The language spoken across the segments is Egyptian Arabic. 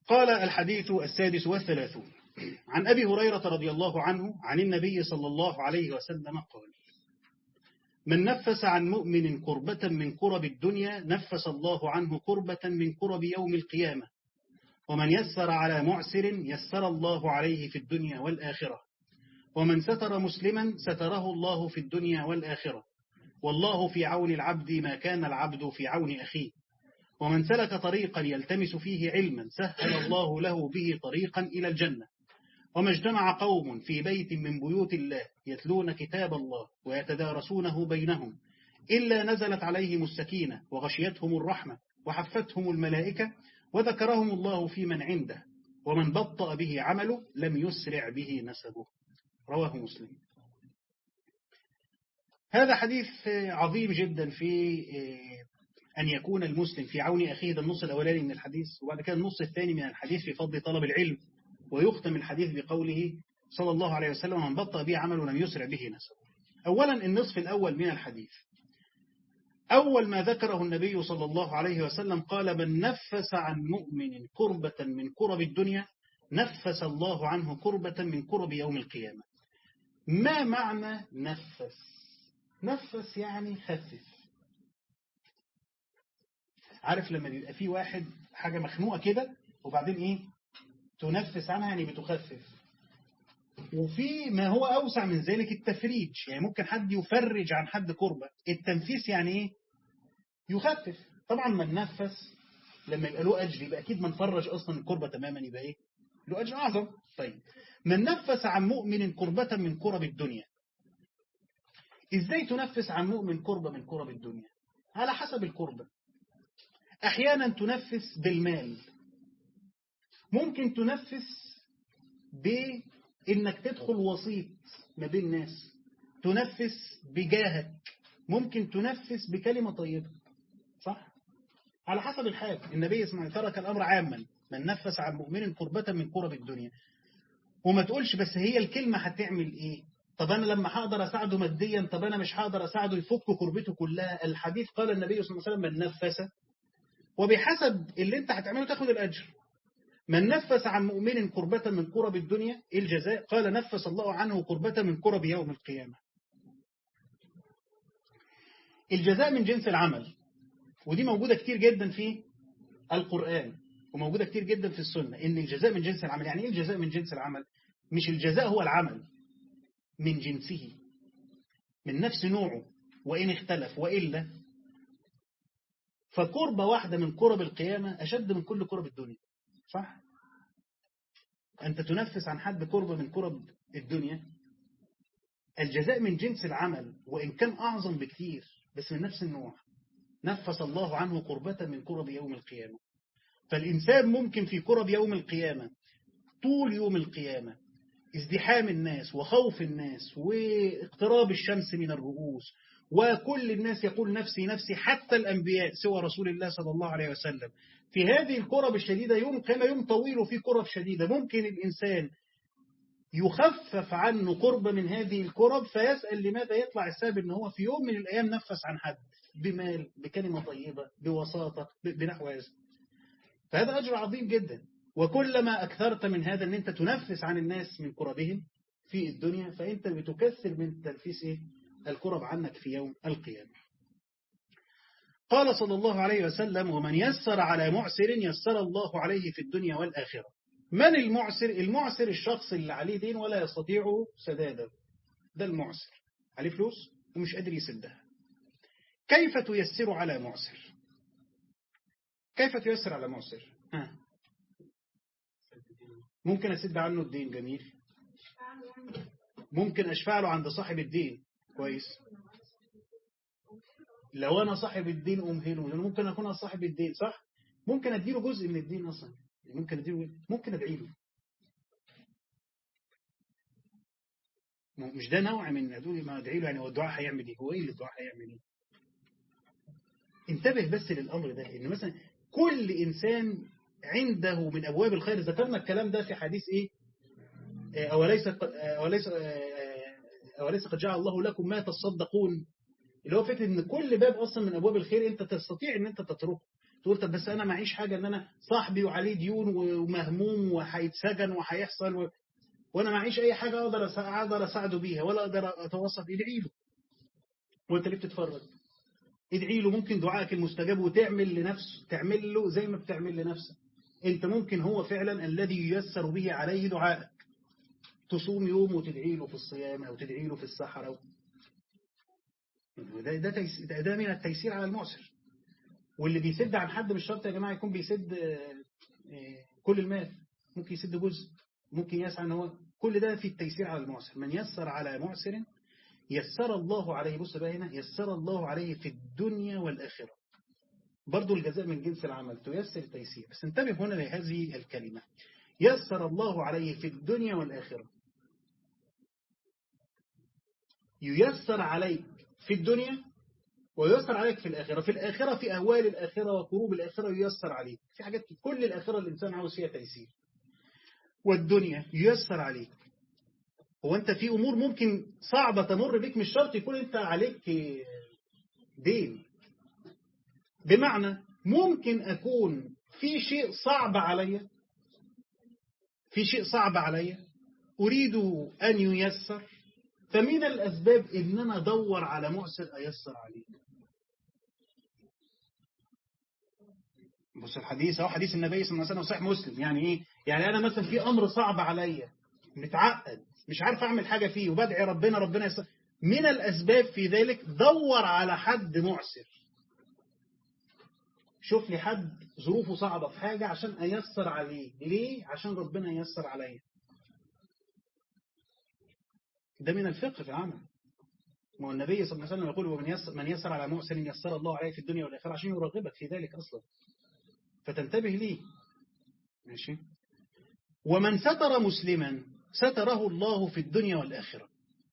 قال الحديث السادس والثلاثون عن أبي هريرة رضي الله عنه عن النبي صلى الله عليه وسلم قال من نفس عن مؤمن كربة من كرب الدنيا نفس الله عنه كربة من كرب يوم القيامة ومن يسر على معسر يسر الله عليه في الدنيا والآخرة ومن ستر مسلما ستره الله في الدنيا والآخرة والله في عون العبد ما كان العبد في عون أخيه ومن سلك طريقا يلتمس فيه علما سهل الله له به طريقا إلى الجنة وما اجتمع قوم في بيت من بيوت الله يتلون كتاب الله ويتدارسونه بينهم إلا نزلت عليهم السكينة وغشيتهم الرحمة وحفتهم الملائكة وذكرهم الله في من عنده ومن بطأ به عمله لم يسرع به نسبه رواه مسلم هذا حديث عظيم جدا في أن يكون المسلم في عون أخيه ده النص الأولاني من الحديث وبعد كده النص الثاني من الحديث في فضل طلب العلم ويختم الحديث بقوله صلى الله عليه وسلم من بطأ به عمله لم يسرع به نسبه أولا النصف الأول من الحديث أول ما ذكره النبي صلى الله عليه وسلم قال من نفس عن مؤمن كربة من كرب الدنيا نفس الله عنه كربة من كرب يوم القيامة ما معنى نفس نفس يعني خفف عارف لما بيبقى في واحد حاجة مخنوقة كده وبعدين ايه تنفس عنها يعني بتخفف وفي ما هو أوسع من ذلك التفريج يعني ممكن حد يفرج عن حد كربة التنفيس يعني ايه يخفف طبعا من نفس لما يبقى له أجر يبقى أكيد من فرج أصلا الكربة تماما يبقى ايه له أجر أعظم طيب من نفس عن مؤمن كربة من كرب الدنيا إزاي تنفس عن مؤمن كربة من كرب الدنيا على حسب الكربة أحيانا تنفس بالمال ممكن تنفس بإنك تدخل وسيط ما بين الناس تنفس بجاهك ممكن تنفس بكلمة طيبة صح؟ على حسب الحال النبي اسمه ترك الأمر عاما من نفس عن مؤمن كربة من كرب الدنيا وما تقولش بس هي الكلمة هتعمل ايه طب أنا لما هقدر أساعده ماديا طب أنا مش هقدر أساعده يفك كربته كلها الحديث قال النبي صلى الله عليه وسلم من نفس وبحسب اللي انت هتعمله تاخد الأجر من نفس عن مؤمن كربة من كرب الدنيا الجزاء قال نفس الله عنه كربة من كرب يوم القيامة الجزاء من جنس العمل ودي موجودة كتير جدا في القرآن وموجودة كتير جدا في السنة إن الجزاء من جنس العمل يعني إيه الجزاء من جنس العمل مش الجزاء هو العمل من جنسه من نفس نوعه وإن اختلف وإلا فكربة واحدة من كرب القيامة أشد من كل كرب الدنيا صح؟ أنت تنفس عن حد كربة من كرب الدنيا الجزاء من جنس العمل وإن كان أعظم بكثير بس من نفس النوع نفس الله عنه قربة من كرب يوم القيامة فالإنسان ممكن في كرب يوم القيامة طول يوم القيامة ازدحام الناس وخوف الناس واقتراب الشمس من الرؤوس وكل الناس يقول نفسي نفسي حتى الأنبياء سوى رسول الله صلى الله عليه وسلم في هذه الكرب الشديدة يوم كما يوم طويل وفي كرب شديدة ممكن الإنسان يخفف عنه قرب من هذه الكرب فيسأل لماذا يطلع السبب ان هو في يوم من الأيام نفس عن حد بمال بكلمة طيبة بوساطة بنحو هذا فهذا أجر عظيم جدا وكلما أكثرت من هذا أن أنت تنفس عن الناس من كربهم في الدنيا فأنت بتكثر من تنفيس إيه؟ الكرب عنك في يوم القيامة قال صلى الله عليه وسلم ومن يسر على معسر يسر الله عليه في الدنيا والآخرة من المعسر؟ المعسر الشخص اللي عليه دين ولا يستطيع سداده ده المعسر عليه فلوس ومش قادر يسدها كيف تيسر على معسر كيف تيسر على معسر ها. ممكن أسد عنه الدين جميل ممكن أشفع له عند صاحب الدين كويس لو أنا صاحب الدين أمهله لأنه ممكن أكون أنا صاحب الدين صح ممكن أديله جزء من الدين أصلا ممكن أديله ممكن أدعي له مش ده نوع من أدولي ما أدعي له يعني هو الدعاء هيعمل إيه هو إيه اللي الدعاء هيعمل إيه انتبه بس للأمر ده إن مثلا كل إنسان عنده من أبواب الخير ذكرنا الكلام ده في حديث إيه أوليس أوليس أوليس قد جعل الله لكم ما تصدقون اللي هو فكرة إن كل باب أصلا من أبواب الخير أنت تستطيع إن أنت تتركه تقول طب بس أنا معيش حاجة إن أنا صاحبي وعليه ديون ومهموم وهيتسجن وهيحصل و... وأنا معيش أي حاجة أقدر أقدر أساعده بيها ولا أقدر أتوسط ادعي له وأنت ليه بتتفرج ادعي له ممكن دعائك المستجاب وتعمل لنفسه تعمل له زي ما بتعمل لنفسك انت ممكن هو فعلا الذي ييسر به عليه دعائك تصوم يوم وتدعي له في الصيام او تدعي له في السحر ده ده, تيس... ده من التيسير على المعسر واللي بيسد عن حد مش شرط يا جماعه يكون بيسد كل المال ممكن يسد جزء ممكن يسعى ان هو كل ده في التيسير على المعسر من يسر على معسر يسر الله عليه بص بقى هنا يسر الله عليه في الدنيا والآخرة برضو الجزاء من جنس العمل تيسر التيسير بس انتبه هنا لهذه الكلمة يسر الله عليه في الدنيا والآخرة ييسر عليك في الدنيا وييسر عليك في الآخرة في الآخرة في أهوال الآخرة وكروب الآخرة ييسر عليك في حاجات كل الآخرة الإنسان عاوز فيها تيسير والدنيا ييسر عليك هو أنت في أمور ممكن صعبة تمر بك مش شرط يكون أنت عليك دين بمعنى ممكن أكون في شيء صعب علي في شيء صعب علي أريد أن ييسر فمن الأسباب إن أنا أدور على معسر أيسر عليه بص الحديث أو حديث النبي صلى الله عليه وسلم صحيح مسلم يعني إيه يعني أنا مثلا في أمر صعب عليا متعقد مش عارف أعمل حاجة فيه وبدعي ربنا ربنا يسر من الأسباب في ذلك دور على حد معسر شوف لي حد ظروفه صعبة في حاجة عشان أيسر عليه ليه؟ عشان ربنا ييسر عليا ده من الفقه في العمل ما هو النبي صلى الله عليه وسلم يقول ومن يسر, من يسر على محسن يسر الله عليه في الدنيا والآخرة عشان يرغبك في ذلك أصلا فتنتبه ليه ماشي ومن ستر مسلما ستره الله في الدنيا والآخرة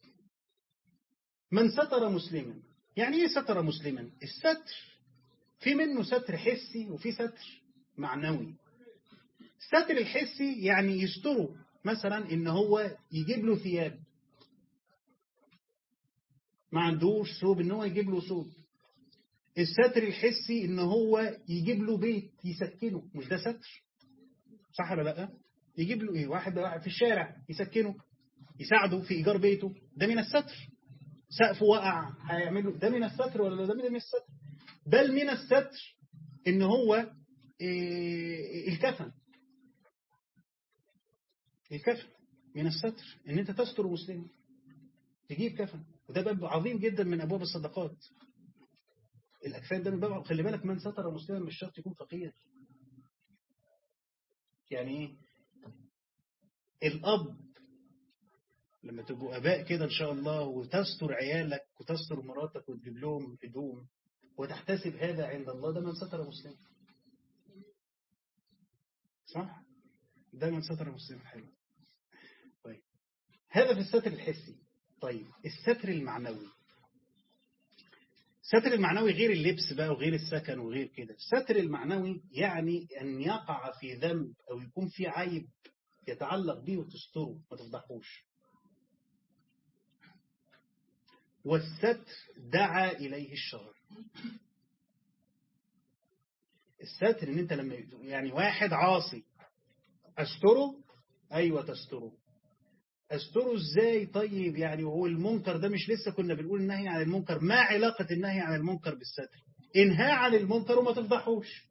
من ستر مسلما يعني ايه ستر مسلما الستر في منه ستر حسي وفي ستر معنوي الستر الحسي يعني يستره مثلا ان هو يجيب له ثياب ما عندوش ثوب ان هو يجيب له ثوب الستر الحسي ان هو يجيب له بيت يسكنه مش ده ستر صح ولا لا يجيب له ايه واحد واحد في الشارع يسكنه يساعده في ايجار بيته ده من الستر سقفه وقع هيعمله ده من الستر ولا ده من الستر بل من الستر ان هو إيه الكفن الكفن من الستر ان انت تستر مسلم تجيب كفن وده باب عظيم جدا من ابواب الصدقات الاكفان ده من باب خلي بالك من ستر مسلما مش شرط يكون فقير يعني ايه الاب لما تبقوا اباء كده ان شاء الله وتستر عيالك وتستر مراتك وتجيب لهم هدوم وتحتسب هذا عند الله ده من ستر مسلم صح ده من ستر مسلم حلو طيب هذا في الستر الحسي طيب الستر المعنوي الستر المعنوي غير اللبس بقى وغير السكن وغير كده الستر المعنوي يعني أن يقع في ذنب أو يكون في عيب يتعلق به وتستره ما تفضحوش والستر دعا إليه الشرع الستر ان انت لما يعني واحد عاصي استره ايوه تستره استره ازاي طيب يعني وهو المنكر ده مش لسه كنا بنقول النهي عن المنكر ما علاقة النهي عن المنكر بالستر انهاء عن المنكر وما تفضحوش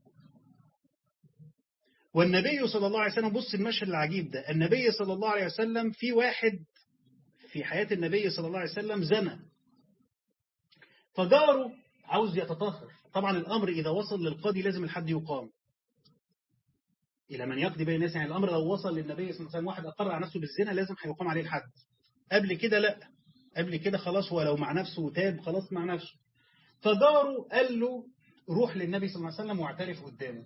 والنبي صلى الله عليه وسلم بص المشهد العجيب ده النبي صلى الله عليه وسلم في واحد في حياة النبي صلى الله عليه وسلم زنى فجاره عاوز يتطهر طبعا الأمر إذا وصل للقاضي لازم الحد يقام إلى من يقضي بين الناس يعني الأمر لو وصل للنبي صلى الله عليه وسلم واحد أقر على نفسه بالزنا لازم هيقام عليه الحد قبل كده لا قبل كده خلاص هو لو مع نفسه وتاب خلاص مع نفسه فجاره قال له روح للنبي صلى الله عليه وسلم واعترف قدامه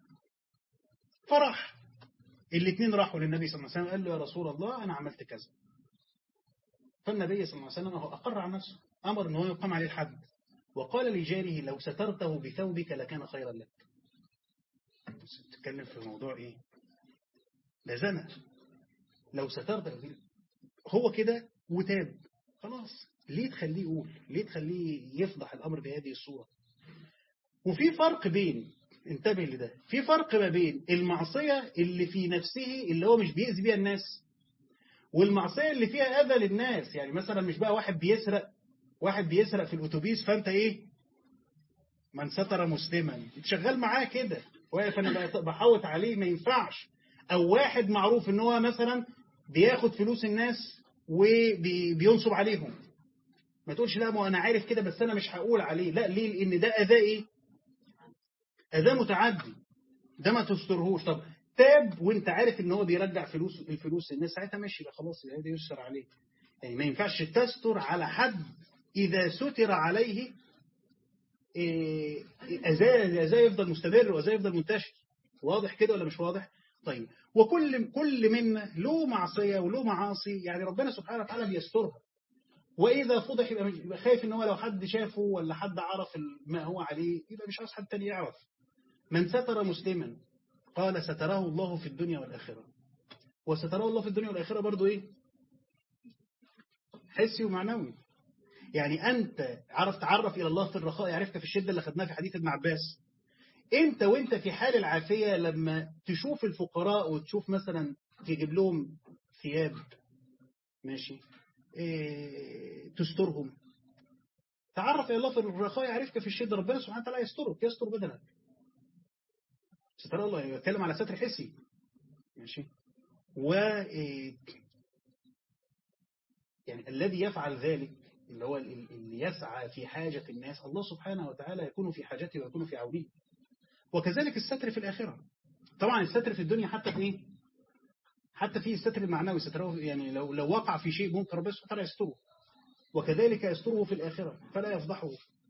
فرح الاثنين راحوا للنبي صلى الله عليه وسلم قال له يا رسول الله أنا عملت كذا فالنبي صلى الله عليه وسلم هو أقر على نفسه أمر أنه يقام عليه الحد وقال لجاره لو سترته بثوبك لكان خيرا لك تتكلم في موضوع ايه ده زنا لو سترته هو كده وتاب خلاص ليه تخليه يقول ليه تخليه يفضح الأمر بهذه الصورة وفي فرق بين انتبه لده في فرق ما بين المعصية اللي في نفسه اللي هو مش بيأذي بيها الناس والمعصية اللي فيها أذى للناس يعني مثلا مش بقى واحد بيسرق واحد بيسرق في الأتوبيس فأنت إيه من ستر مسلما انت شغال معاه كده واقف أنا بحوط عليه ما ينفعش أو واحد معروف إن هو مثلا بياخد فلوس الناس وبينصب عليهم ما تقولش لا ما أنا عارف كده بس أنا مش هقول عليه لا ليه لأن ده أذى إيه أذى متعدي ده ما تسترهوش طب تاب وانت عارف ان هو بيرجع فلوس الفلوس الناس ساعتها ماشي يبقى خلاص يبقى ده يسر عليه يعني ما ينفعش تستر على حد اذا ستر عليه اذاه اذاه يفضل مستمر واذاه يفضل منتشر واضح كده ولا مش واضح طيب وكل كل منا له معصيه وله معاصي يعني ربنا سبحانه وتعالى بيسترها واذا فضح يبقى خايف ان هو لو حد شافه ولا حد عرف ما هو عليه يبقى مش عاوز حد تاني يعرف من ستر مسلما قال ستره الله في الدنيا والآخرة وستره الله في الدنيا والآخرة برضو إيه حسي ومعنوي يعني أنت عرف تعرف إلى الله في الرخاء عرفت في الشدة اللي خدناها في حديث ابن عباس أنت وأنت في حال العافية لما تشوف الفقراء وتشوف مثلا تجيب لهم ثياب ماشي إيه تسترهم تعرف إلى الله في الرخاء يعرفك في الشدة ربنا سبحانه وتعالى يسترك يستر بدنك ستر الله يتكلم على ستر حسي ماشي و يعني الذي يفعل ذلك اللي هو اللي يسعى في حاجة الناس الله سبحانه وتعالى يكون في حاجته ويكون في عونه وكذلك الستر في الآخرة طبعا الستر في الدنيا حتى في ايه حتى في الستر المعنوي ستره يعني لو لو وقع في شيء ممكن ربنا سبحانه وتعالى يستره وكذلك يستره في الآخرة فلا يفضحه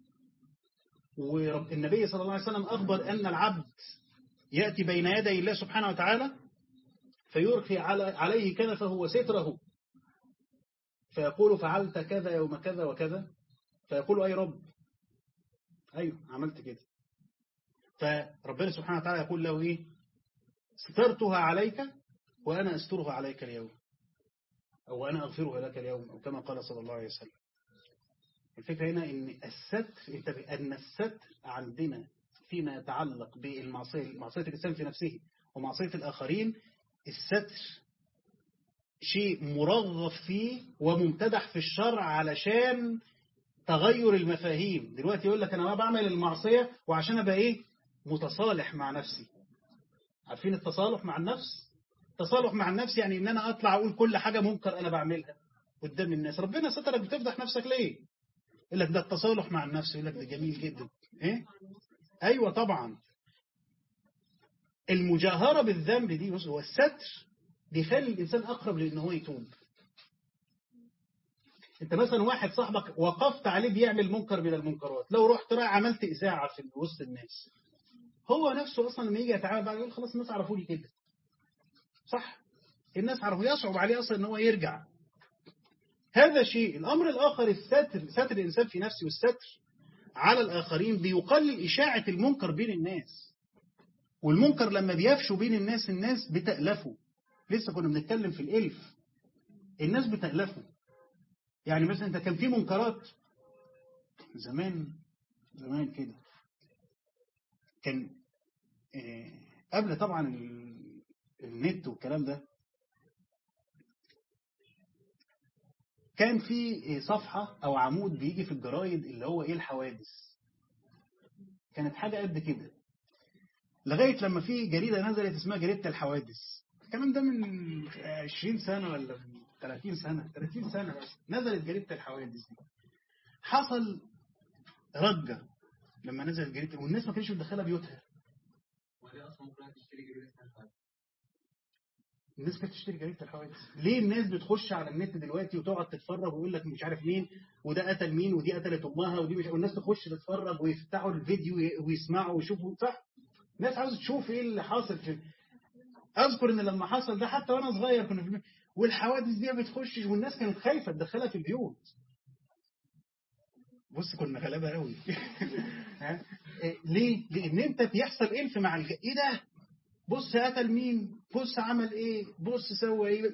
والنبي صلى الله عليه وسلم أخبر أن العبد يأتي بين يدي الله سبحانه وتعالى فيرخي على عليه كنفه وستره فيقول فعلت كذا يوم كذا وكذا فيقول أي رب أيوه عملت كده فربنا سبحانه وتعالى يقول له إيه سترتها عليك وأنا أسترها عليك اليوم أو أنا أغفرها لك اليوم أو كما قال صلى الله عليه وسلم الفكرة هنا إن الستر أن الستر عندنا فيما يتعلق بالمعصية معصية الإنسان في نفسه ومعصية الآخرين الستر شيء مرغب فيه وممتدح في الشرع علشان تغير المفاهيم دلوقتي يقول لك أنا ما بعمل المعصية وعشان أبقى إيه متصالح مع نفسي عارفين التصالح مع النفس التصالح مع النفس يعني إن أنا أطلع أقول كل حاجة منكر أنا بعملها قدام الناس ربنا سترك بتفضح نفسك ليه يقول لك ده التصالح مع النفس يقول لك ده جميل جدا إيه أيوة طبعا المجاهرة بالذنب دي بص هو الستر بيخلي الإنسان أقرب لأن هو يتوب أنت مثلا واحد صاحبك وقفت عليه بيعمل منكر من المنكرات لو رحت رايح عملت إذاعة في وسط الناس هو نفسه أصلا لما يجي يتعامل بعد يقول خلاص الناس عرفوني كده صح الناس عرفوا يصعب عليه أصلا أن هو يرجع هذا شيء الأمر الآخر الستر ستر الإنسان في نفسه والستر على الآخرين بيقلل إشاعة المنكر بين الناس والمنكر لما بيفشوا بين الناس الناس بتألفه لسه كنا بنتكلم في الإلف الناس بتألفه يعني مثلا انت كان في منكرات زمان زمان كده كان قبل طبعا النت والكلام ده كان في صفحة أو عمود بيجي في الجرايد اللي هو إيه الحوادث كانت حاجة قد كده لغاية لما في جريدة نزلت اسمها جريدة الحوادث الكلام ده من 20 سنة ولا 30 سنة 30 سنة بس نزلت جريدة الحوادث دي حصل رجة لما نزلت جريدة والناس ما كانتش مدخلة بيوتها الناس كانت تشتري جريدة الحوادث ليه الناس بتخش على النت دلوقتي وتقعد تتفرج ويقول لك مش عارف مين وده قتل مين ودي قتلت امها ودي مش والناس تخش تتفرج ويفتحوا الفيديو ويسمعوا ويشوفوا صح الناس عاوزه تشوف ايه اللي حاصل في اذكر ان لما حصل ده حتى وانا صغير كنا في والحوادث دي بتخش والناس كانت خايفه تدخلها في البيوت بص كنا غلابه قوي ليه لان انت بيحصل الف مع الج... ايه ده بص قتل مين بص عمل ايه بص سوى ايه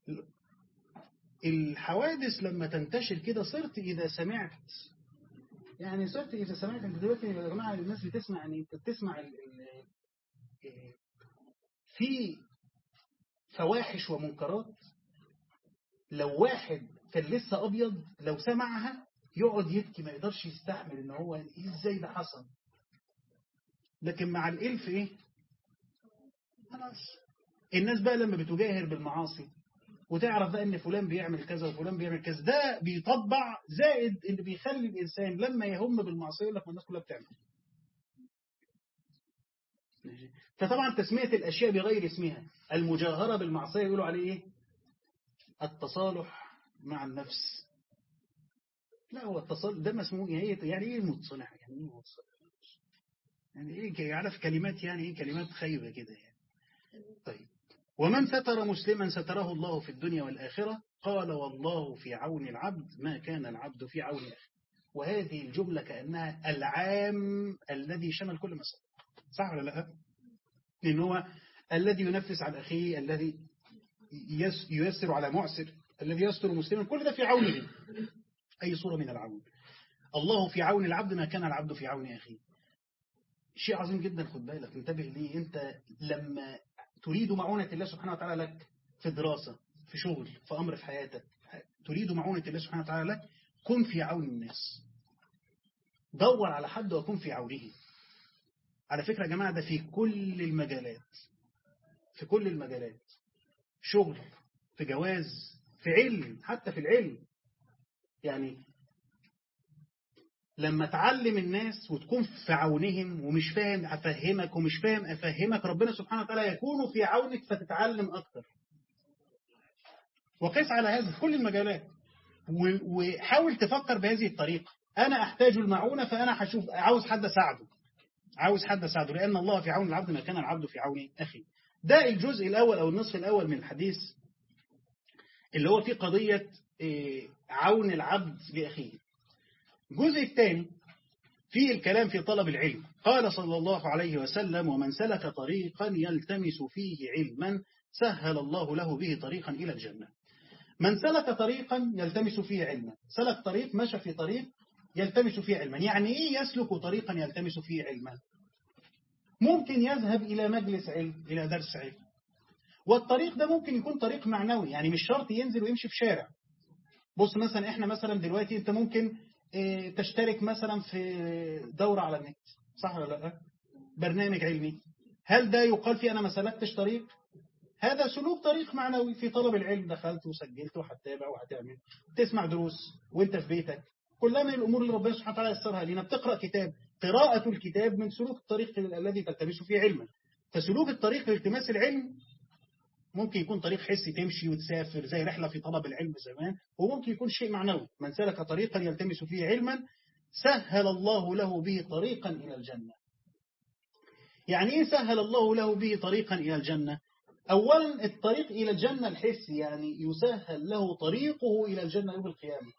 الحوادث لما تنتشر كده صرت اذا سمعت يعني صرت إذا سمعت أنت دلوقتي يا جماعة الناس بتسمع يعني أنت بتسمع ال ال في فواحش ومنكرات لو واحد كان لسه أبيض لو سمعها يقعد يبكي ما يقدرش يستحمل ان هو ازاي ده حصل لكن مع الالف ايه خلاص الناس بقى لما بتجاهر بالمعاصي وتعرف بقى ان فلان بيعمل كذا وفلان بيعمل كذا ده بيطبع زائد اللي بيخلي الانسان لما يهم بالمعصيه يقول لك ما الناس كلها بتعمل فطبعا تسميه الاشياء بغير اسمها المجاهره بالمعصيه يقولوا عليه ايه التصالح مع النفس لا هو التصالح ده مسموع يعني ايه يعني ايه متصالح يعني ايه متصالح يعني ايه يعرف كلمات يعني ايه كلمات خيبه كده يعني طيب ومن ستر مسلما ستره الله في الدنيا والآخرة قال والله في عون العبد ما كان العبد في عون أخيه وهذه الجملة كأنها العام الذي شمل كل ما سبق صح ولا لا لأن هو الذي ينفس عن أخيه الذي ييسر على معسر الذي يستر مسلما كل ده في عونه أي صورة من العون الله في عون العبد ما كان العبد في عون أخيه شيء عظيم جدا خد بالك انتبه ليه انت لما تريد معونة الله سبحانه وتعالى لك في دراسة في شغل في أمر في حياتك تريد معونة الله سبحانه وتعالى لك كن في عون الناس دور على حد وكن في عونه على فكرة يا جماعة ده في كل المجالات في كل المجالات شغل في جواز في علم حتى في العلم يعني لما تعلم الناس وتكون في عونهم ومش فاهم أفهمك ومش فاهم أفهمك ربنا سبحانه وتعالى يكون في عونك فتتعلم أكتر وقس على هذا في كل المجالات وحاول تفكر بهذه الطريقة أنا أحتاج المعونة فأنا هشوف عاوز حد أساعده عاوز حد أساعده لأن الله في عون العبد ما كان العبد في عون أخي ده الجزء الأول أو النصف الأول من الحديث اللي هو فيه قضية عون العبد لأخيه الجزء الثاني في الكلام في طلب العلم قال صلى الله عليه وسلم ومن سلك طريقا يلتمس فيه علما سهل الله له به طريقا إلى الجنة من سلك طريقا يلتمس فيه علما سلك طريق مشى في طريق يلتمس فيه علما يعني إيه يسلك طريقا يلتمس فيه علما ممكن يذهب إلى مجلس علم إلى درس علم والطريق ده ممكن يكون طريق معنوي يعني مش شرط ينزل ويمشي في شارع بص مثلا احنا مثلا دلوقتي انت ممكن اه تشترك مثلا في دورة على النت صح ولا لا برنامج علمي هل ده يقال فيه انا ما سلكتش طريق هذا سلوك طريق معنوي في طلب العلم دخلت وسجلت وهتتابع وهتعمل تسمع دروس وانت في بيتك كلها من الامور اللي ربنا سبحانه وتعالى يسرها لنا بتقرا كتاب قراءة الكتاب من سلوك الطريق الذي تلتمس فيه علما فسلوك الطريق لالتماس العلم ممكن يكون طريق حسي تمشي وتسافر زي رحلة في طلب العلم زمان وممكن يكون شيء معنوي من سلك طريقا يلتمس فيه علما سهل الله له به طريقا إلى الجنة يعني إيه سهل الله له به طريقا إلى الجنة أولا الطريق إلى الجنة الحسي يعني يسهل له طريقه إلى الجنة يوم القيامة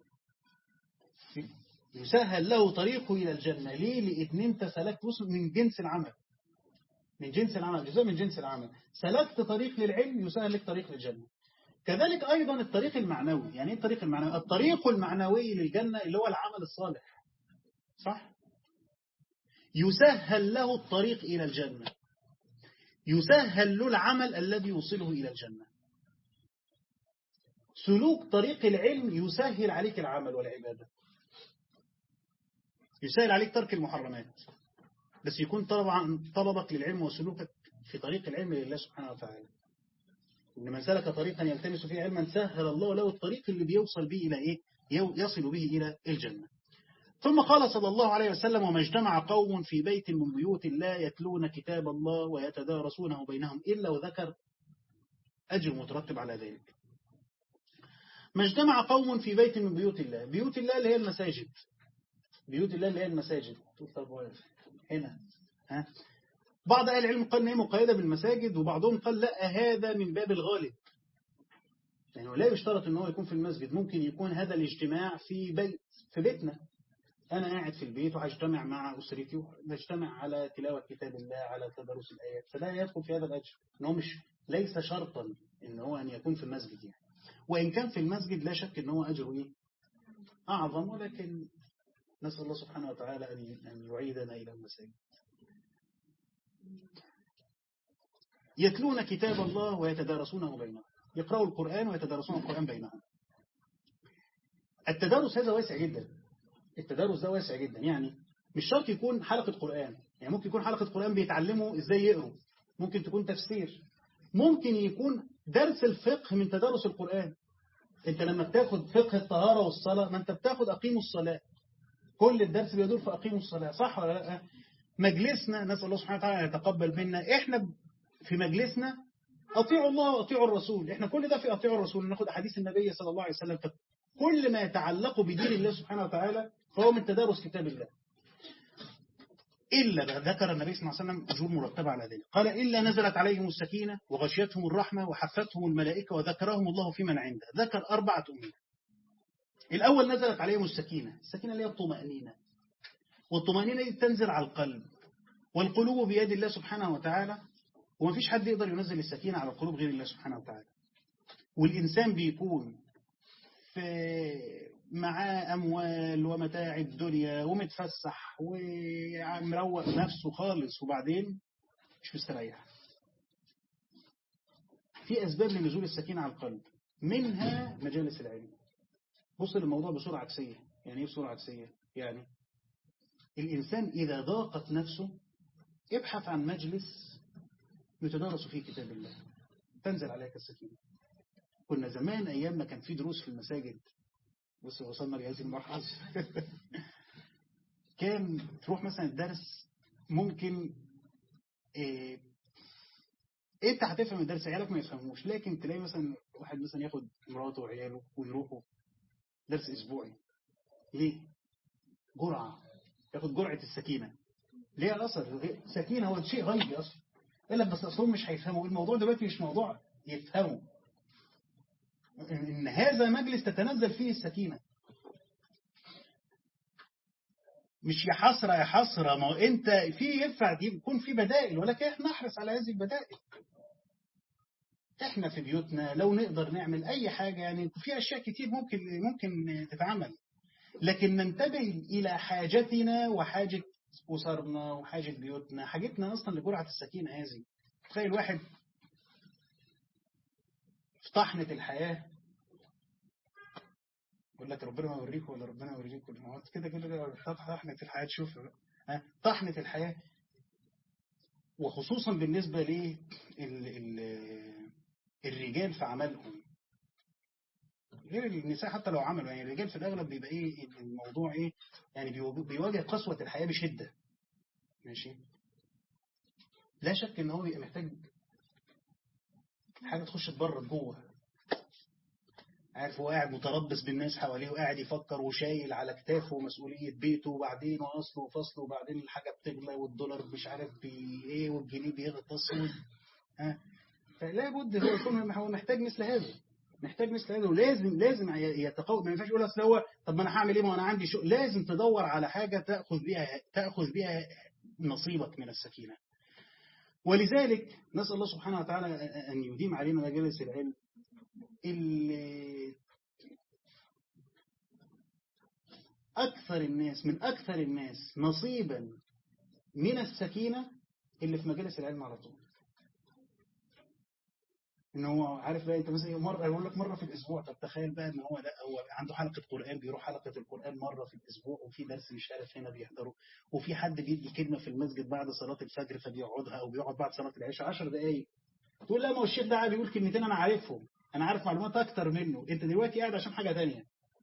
يسهل له طريقه إلى الجنة ليه؟ لأن أنت سلكت من جنس العمل من جنس العمل جزاء من جنس العمل سلكت طريق للعلم يسهل لك طريق للجنة كذلك أيضا الطريق المعنوي يعني ايه الطريق المعنوي الطريق المعنوي للجنة اللي هو العمل الصالح صح يسهل له الطريق إلى الجنة يسهل له العمل الذي يوصله إلى الجنة سلوك طريق العلم يسهل عليك العمل والعبادة يسهل عليك ترك المحرمات بس يكون طبعا طلبك للعلم وسلوكك في طريق العلم لله سبحانه وتعالى إن من سلك طريقا يلتمس فيه علما سهل الله له الطريق اللي بيوصل به إلى إيه يصل به إلى الجنة ثم قال صلى الله عليه وسلم وما اجتمع قوم في بيت من بيوت الله يتلون كتاب الله ويتدارسونه بينهم إلا وذكر أجر مترتب على ذلك ما اجتمع قوم في بيت من بيوت الله بيوت الله اللي هي المساجد بيوت الله اللي هي المساجد هنا ها بعض أهل العلم قال ان هي مقيدة بالمساجد وبعضهم قال لا هذا من باب الغالب يعني لا يشترط ان هو يكون في المسجد ممكن يكون هذا الاجتماع في بيت في بيتنا أنا قاعد في البيت وهجتمع مع أسرتي ونجتمع على تلاوة كتاب الله على تدرس الآيات فده يدخل في هذا الأجر إن هو مش ليس شرطا إن هو أن يكون في المسجد يعني وإن كان في المسجد لا شك إن هو أجره إيه أعظم ولكن نسأل الله سبحانه وتعالى أن يعيدنا إلى المساجد يتلون كتاب الله ويتدارسونه بينهم يقرأوا القرآن ويتدارسون القرآن بينهم التدارس هذا واسع جدا التدارس ده واسع جدا يعني مش شرط يكون حلقة قرآن يعني ممكن يكون حلقة قرآن بيتعلموا ازاي يقروا ممكن تكون تفسير ممكن يكون درس الفقه من تدارس القرآن انت لما بتاخد فقه الطهارة والصلاة ما انت بتاخد أقيموا الصلاة كل الدرس بيدور في أقيموا الصلاة صح ولا لا مجلسنا نسأل الله سبحانه وتعالى أن يتقبل منا احنا في مجلسنا أطيعوا الله وأطيعوا الرسول احنا كل ده في أطيعوا الرسول ناخد أحاديث النبي صلى الله عليه وسلم كل ما يتعلق بدين الله سبحانه وتعالى فهو من تدارس كتاب الله إلا ذكر النبي صلى الله عليه وسلم أجور مرتبة على ذلك قال إلا نزلت عليهم السكينة وغشيتهم الرحمة وحفتهم الملائكة وذكرهم الله في من عنده ذكر أربعة أمور الأول نزلت عليهم السكينة السكينة اللي هي الطمأنينة والطمأنينة دي تنزل على القلب والقلوب بيد الله سبحانه وتعالى وما فيش حد يقدر ينزل السكينة على القلوب غير الله سبحانه وتعالى والإنسان بيكون في معاه أموال ومتاع الدنيا ومتفسح ومروق نفسه خالص وبعدين مش مستريح في أسباب لنزول السكينة على القلب منها مجالس العلم بص للموضوع بصورة عكسية يعني ايه بصورة عكسية يعني الإنسان إذا ضاقت نفسه ابحث عن مجلس يتدارس فيه كتاب الله تنزل عليك السكينة كنا زمان أيام ما كان في دروس في المساجد بص وصلنا لهذه المرحلة كان تروح مثلا الدرس ممكن إيه انت هتفهم الدرس عيالك ما يفهموش لكن تلاقي مثلا واحد مثلا ياخد مراته وعياله ويروحوا درس اسبوعي ليه جرعة ياخد جرعة السكينة ليه اثر سكينة هو شيء غيبي اصلا الا بس اصلهم مش هيفهموا الموضوع دلوقتي مش موضوع يفهموا ان هذا مجلس تتنزل فيه السكينة مش يا حسرة يا حسرة ما هو انت في ينفع يكون في بدائل ولكن احنا نحرص على هذه البدائل احنا في بيوتنا لو نقدر نعمل اي حاجة يعني في اشياء كتير ممكن ممكن تتعمل لكن ننتبه الى حاجتنا وحاجة اسرنا وحاجة بيوتنا حاجتنا اصلا لجرعة السكينة هذه تخيل واحد في طحنة الحياة يقول لك ربنا ما يوريك ولا ربنا يوريك ولا ما كده كده طحنة الحياة تشوف ها طحنة الحياة وخصوصا بالنسبة ليه ال ال الرجال في عملهم غير النساء حتى لو عملوا يعني الرجال في الأغلب بيبقى إيه الموضوع إيه يعني بيواجه قسوة الحياة بشدة ماشي لا شك إن هو بيبقى محتاج حاجة تخش تبرد جوه عارف هو قاعد متربص بالناس حواليه وقاعد يفكر وشايل على كتافه مسؤولية بيته وبعدين وأصله وفصله وبعدين الحاجة بتغلى والدولار مش عارف بي ايه والجنيه بيغطس ها فلا بد هو يكون هو محتاج مثل هذا محتاج مثل هذا ولازم لازم يتقوى ما ينفعش يقول اصل هو طب ما انا هعمل ايه ما انا عندي شغل لازم تدور على حاجة تأخذ بيها تأخذ بيها نصيبك من السكينة ولذلك نسأل الله سبحانه وتعالى أن يديم علينا مجالس العلم اللي أكثر الناس من أكثر الناس نصيبا من السكينة اللي في مجالس العلم على طول ان هو عارف بقى انت مثلا مره يقول لك مره في الاسبوع طب تخيل بقى ان هو لا هو عنده حلقه قران بيروح حلقه القران مره في الاسبوع وفي درس مش عارف هنا بيحضره وفي حد بيدي كلمه في المسجد بعد صلاه الفجر فبيقعدها او بيقعد بعد صلاه العشاء 10 دقائق تقول لا ما هو الشيخ ده قاعد بيقول كلمتين انا عارفهم انا عارف معلومات اكتر منه انت دلوقتي قاعد عشان حاجه ثانيه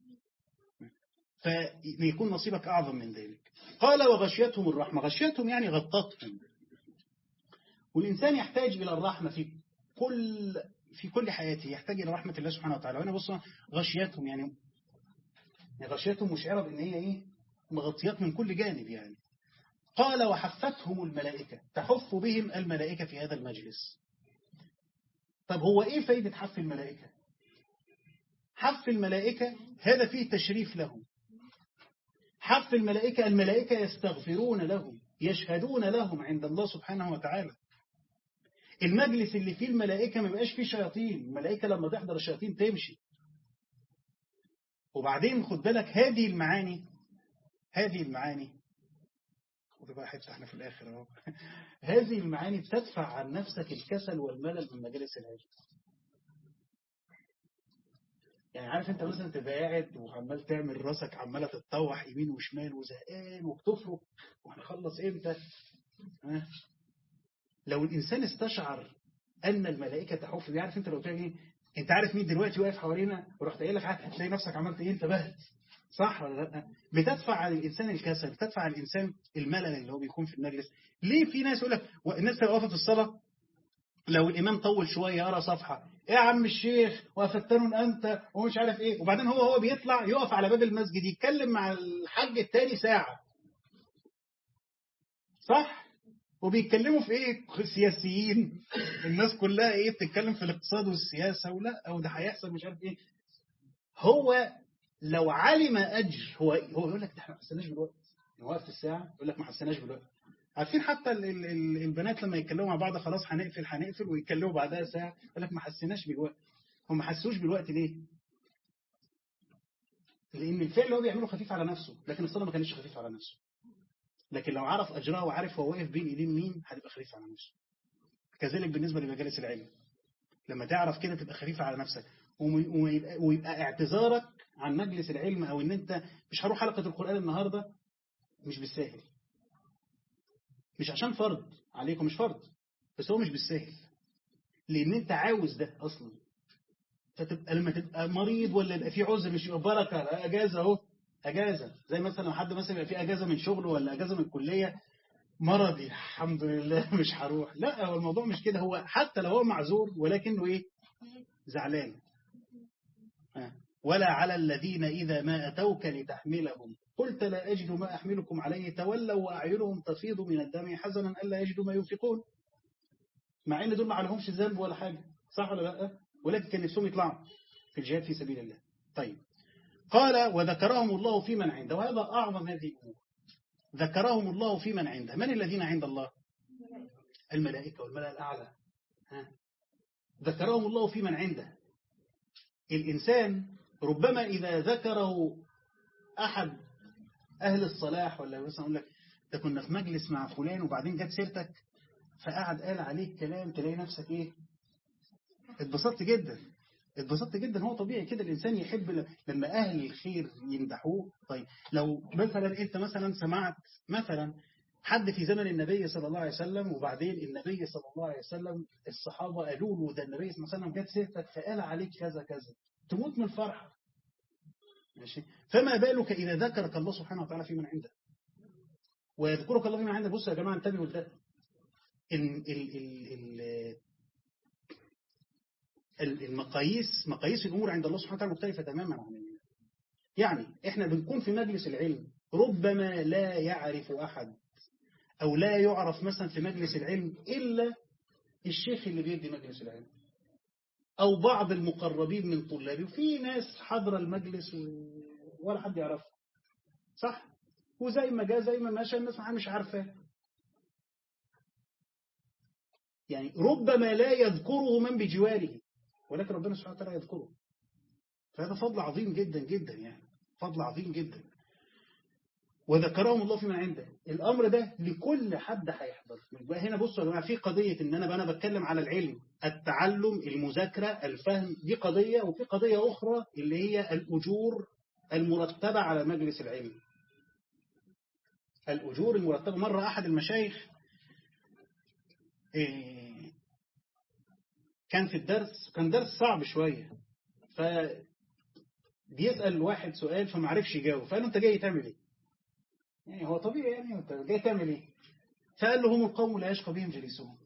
فيكون نصيبك اعظم من ذلك قال وغشيتهم الرحمه غشيتهم يعني غطتهم والانسان يحتاج الى الرحمه في كل في كل حياته يحتاج إلى رحمة الله سبحانه وتعالى وأنا بص غشيتهم يعني غشيتهم مشعرة بأن هي إيه مغطيات من كل جانب يعني قال وحفتهم الملائكة تحف بهم الملائكة في هذا المجلس طب هو إيه فايدة حف الملائكة حف الملائكة هذا فيه تشريف لهم حف الملائكة الملائكة يستغفرون لهم يشهدون لهم عند الله سبحانه وتعالى المجلس اللي فيه الملائكة ما بقاش فيه شياطين الملائكة لما تحضر الشياطين تمشي وبعدين خد بالك هذه المعاني هذه المعاني وده بقى حته احنا في الاخر اهو هذه المعاني بتدفع عن نفسك الكسل والملل من مجالس العلم يعني عارف انت مثلا تبقى قاعد وعمال تعمل راسك عماله تتطوح يمين وشمال وزهقان وبتفرق وهنخلص امتى ها؟ لو الانسان استشعر ان الملائكه تحف بيه عارف انت لو قلت ايه انت عارف مين دلوقتي واقف حوالينا ورحت قايل لك هتلاقي نفسك عملت ايه انتبهت صح ولا لا بتدفع على الانسان الكسل بتدفع على الانسان الملل اللي هو بيكون في المجلس ليه في ناس يقول لك الناس تبقى واقفه في الصلاه لو الامام طول شويه يقرا صفحه ايه يا عم الشيخ وفتن انت ومش عارف ايه وبعدين هو هو بيطلع يقف على باب المسجد يتكلم مع الحاج التاني ساعه صح وبيتكلموا في ايه سياسيين الناس كلها ايه بتتكلم في الاقتصاد والسياسه ولا او ده هيحصل مش عارف ايه هو لو علم اجر هو هو يقول لك ده احنا ما حسناش بالوقت وقت الساعه يقول لك ما حسناش بالوقت عارفين حتى ال ال ال البنات لما يتكلموا مع بعض خلاص هنقفل هنقفل ويتكلموا بعدها ساعه يقول لك ما حسناش بالوقت هم ما حسوش بالوقت ليه؟ لان الفعل اللي هو بيعمله خفيف على نفسه لكن الصلاه ما كانتش خفيفه على نفسه لكن لو عرف اجرها وعارف هو واقف بين ايدين مين هتبقى خفيفه على نفسه كذلك بالنسبه لمجالس العلم لما تعرف كده تبقى خفيفه على نفسك ويبقى, ويبقى اعتذارك عن مجلس العلم او ان انت مش هروح حلقه القران النهارده مش بالساهل مش عشان فرض عليكم مش فرض بس هو مش بالساهل لان انت عاوز ده اصلا فتبقى لما تبقى مريض ولا يبقى في عذر مش يبقى بركه اجازه اهو اجازه زي مثلا لو حد مثلا يبقى في اجازه من شغله ولا اجازه من الكليه مرضي الحمد لله مش هروح لا هو الموضوع مش كده هو حتى لو هو معذور ولكنه ايه زعلان ولا على الذين إذا ما أتوك لتحملهم قلت لا أجد ما أحملكم عليه تولوا وأعينهم تفيض من الدم حزنا ألا يجدوا ما ينفقون مع ان دول ما عليهمش ذنب ولا حاجة صح ولا لا ولكن كان نفسهم يطلعوا في الجهاد في سبيل الله طيب قال وذكرهم الله في من عنده وهذا أعظم هذه الأمور ذكرهم الله في من عنده من الذين عند الله الملائكة والملأ الأعلى ها. ذكرهم الله في من عنده الإنسان ربما إذا ذكره أحد أهل الصلاح ولا مثلا أقول لك ده كنا في مجلس مع فلان وبعدين جت سيرتك فقعد قال عليك كلام تلاقي نفسك إيه اتبسطت جدا اتبسطت جدا هو طبيعي كده الإنسان يحب لما أهل الخير يمدحوه طيب لو مثلا أنت مثلا سمعت مثلا حد في زمن النبي صلى الله عليه وسلم وبعدين النبي صلى الله عليه وسلم الصحابة قالوا له ده النبي صلى الله عليه وسلم جت سيرتك فقال عليك كذا كذا تموت من الفرحة ماشي فما بالك إذا ذكرك الله سبحانه وتعالى في من عنده ويذكرك الله في من عنده بصوا يا جماعة انتبهوا لده ال ال ال المقاييس مقاييس الأمور عند الله سبحانه وتعالى مختلفة تماما عن الناس يعني احنا بنكون في مجلس العلم ربما لا يعرف أحد أو لا يعرف مثلا في مجلس العلم إلا الشيخ اللي بيدي مجلس العلم أو بعض المقربين من طلابه وفي ناس حضر المجلس ولا حد يعرفه صح وزي ما جاء زي ما ماشى الناس مش عارفاه يعني ربما لا يذكره من بجواره ولكن ربنا سبحانه وتعالى يذكره فهذا فضل عظيم جدا جدا يعني فضل عظيم جدا وذكرهم الله فيما عنده الأمر ده لكل حد هيحضر يبقى هنا بصوا يا جماعه في قضية إن أنا أنا بتكلم على العلم التعلم المذاكرة الفهم دي قضية وفي قضية أخرى اللي هي الأجور المرتبة على مجلس العلم الأجور المرتبة مرة أحد المشايخ كان في الدرس كان درس صعب شوية ف بيسأل واحد سؤال فما عرفش يجاوب فقال له أنت جاي تعمل إيه يعني هو طبيعي يعني أنت جاي تعمل إيه فقال له هم القوم لا يشقى بهم جليسهم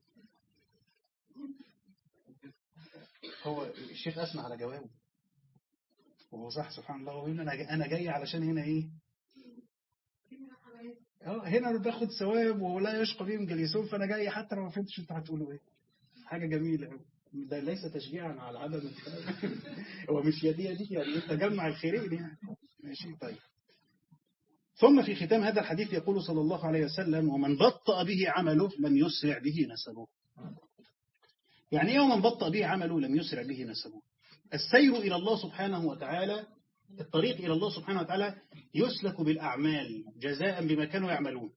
هو الشيخ أسمع على جوابه وهو صح سبحان الله ويقول أنا أنا جاي علشان هنا إيه اه هنا باخد ثواب ولا يشقى بهم جليسون فأنا جاي حتى لو ما فهمتش أنتوا هتقولوا إيه حاجة جميلة ده ليس تشجيعا على عدم الكلام هو مش يدي دي يعني انت جمع الخيرين يعني ماشي طيب ثم في ختام هذا الحديث يقول صلى الله عليه وسلم ومن بطأ به عمله لم يسرع به نسبه يعني ايه ومن بطأ به عمله لم يسرع به نسبه السير إلى الله سبحانه وتعالى الطريق إلى الله سبحانه وتعالى يسلك بالأعمال جزاء بما كانوا يعملون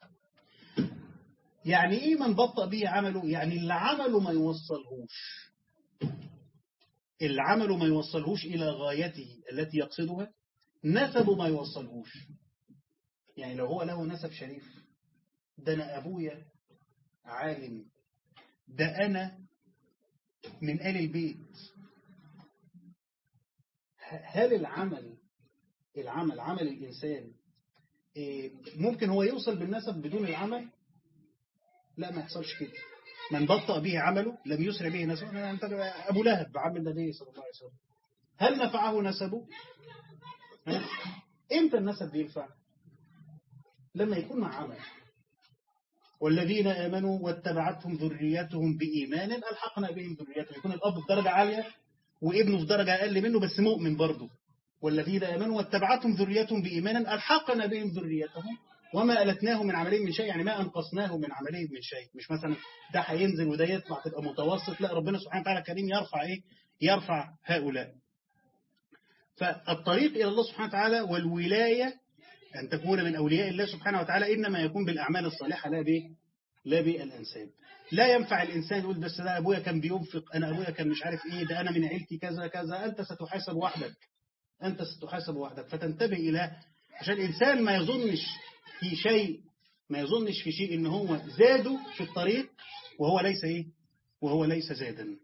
يعني إيه من بطأ به عمله يعني اللي عمله ما يوصلهوش اللي عمله ما يوصلهوش إلى غايته التي يقصدها نسبه ما يوصلهوش يعني لو هو له نسب شريف ده أنا أبويا عالم ده أنا من آل البيت هل العمل العمل عمل الإنسان ممكن هو يوصل بالنسب بدون العمل لا ما يحصلش كده من بطأ به عمله لم يسرع به نسبه أنت أبو لهب عم النبي صلى الله عليه وسلم هل نفعه نسبه امتى النسب بينفع لما يكون مع عمل والذين آمنوا واتبعتهم ذريتهم بإيمان ألحقنا بهم ذريتهم يكون الأب في درجة عالية وابنه في درجة أقل منه بس مؤمن برضه والذين آمنوا واتبعتهم ذريتهم بإيمان ألحقنا بهم ذريتهم وما ألتناه من عملهم من شيء يعني ما أنقصناه من عملهم من شيء مش مثلا ده هينزل وده يطلع تبقى متوسط لا ربنا سبحانه وتعالى كريم يرفع إيه يرفع هؤلاء فالطريق إلى الله سبحانه وتعالى والولاية أن تكون من أولياء الله سبحانه وتعالى إنما يكون بالأعمال الصالحة لا به لا بالأنساب لا ينفع الإنسان يقول بس ده أبويا كان بينفق أنا أبويا كان مش عارف إيه ده أنا من عيلتي كذا كذا أنت ستحاسب وحدك أنت ستحاسب وحدك فتنتبه إلى عشان الإنسان ما يظنش في شيء ما يظنش في شيء إن هو زاده في الطريق وهو ليس إيه وهو ليس زادا